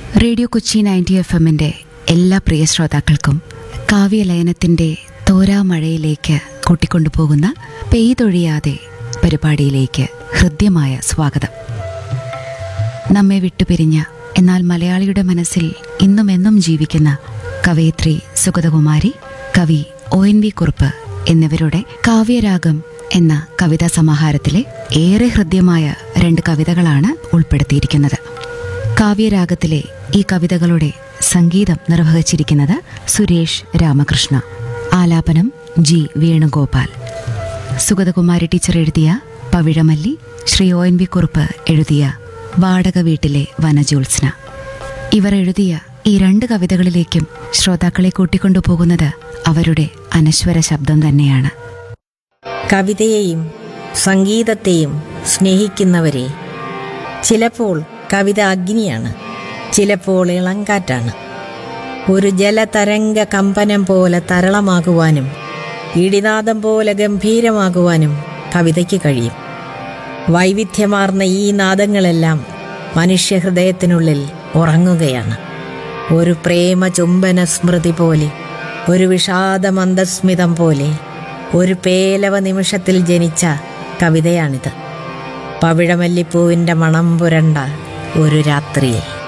radio Kochi ninety F എമ്മിൻ്റെ എല്ലാ പ്രിയ ശ്രോതാക്കൾക്കും കാവ്യലയനത്തിൻ്റെ തോരാമഴയിലേക്ക് കൂട്ടിക്കൊണ്ടുപോകുന്ന പെയ്തൊഴിയാതെ പരിപാടിയിലേക്ക് ഹൃദ്യമായ സ്വാഗതം നമ്മെ വിട്ടുപിരിഞ്ഞ എന്നാൽ മലയാളിയുടെ മനസ്സിൽ ഇന്നും എന്നും ജീവിക്കുന്ന കവയിത്രി സുഗതകുമാരി കവി ഒ എൻ വി കുറുപ്പ് എന്നിവരുടെ കാവ്യരാഗം എന്ന കവിതാ സമാഹാരത്തിലെ ഏറെ ഹൃദ്യമായ രണ്ട് കവിതകളാണ് ഉൾപ്പെടുത്തിയിരിക്കുന്നത് കാവ്യരാഗത്തിലെ ഈ കവിതകളുടെ സംഗീതം നിർവഹിച്ചിരിക്കുന്നത് സുരേഷ് രാമകൃഷ്ണ ആലാപനം ജി വേണുഗോപാൽ സുഗതകുമാരി ടീച്ചർ എഴുതിയ Pavizhamalli Sri O N V Kurup എഴുതിയ വാടക വീട്ടിലെ വനജോത്സ്ന ഇവർ എഴുതിയ ഈ രണ്ട് കവിതകളിലേക്കും ശ്രോതാക്കളെ കൂട്ടിക്കൊണ്ടുപോകുന്നത് അവരുടെ അനശ്വര ശബ്ദം തന്നെയാണ് കവിതയെയും സംഗീതത്തെയും സ്നേഹിക്കുന്നവരെ ചിലപ്പോൾ കവിത അഗ്നിയാണ് ചിലപ്പോൾ ഇളങ്കാറ്റാണ് ഒരു ജലതരംഗ കമ്പനം പോലെ തരളമാകുവാനും ഇടിനാദം പോലെ ഗംഭീരമാകുവാനും കവിതയ്ക്ക് കഴിയും വൈവിധ്യമാർന്ന ഈ നാദങ്ങളെല്ലാം മനുഷ്യഹൃദയത്തിനുള്ളിൽ ഉറങ്ങുകയാണ് ഒരു പ്രേമ ചുംബന സ്മൃതി പോലെ ഒരു വിഷാദ മന്ദസ്മിതം പോലെ ഒരു പേലവ നിമിഷത്തിൽ ജനിച്ച കവിതയാണിത് പവിഴമല്ലിപ്പൂവിൻ്റെ മണം പുരണ്ട ഒരു രാത്രിയിൽ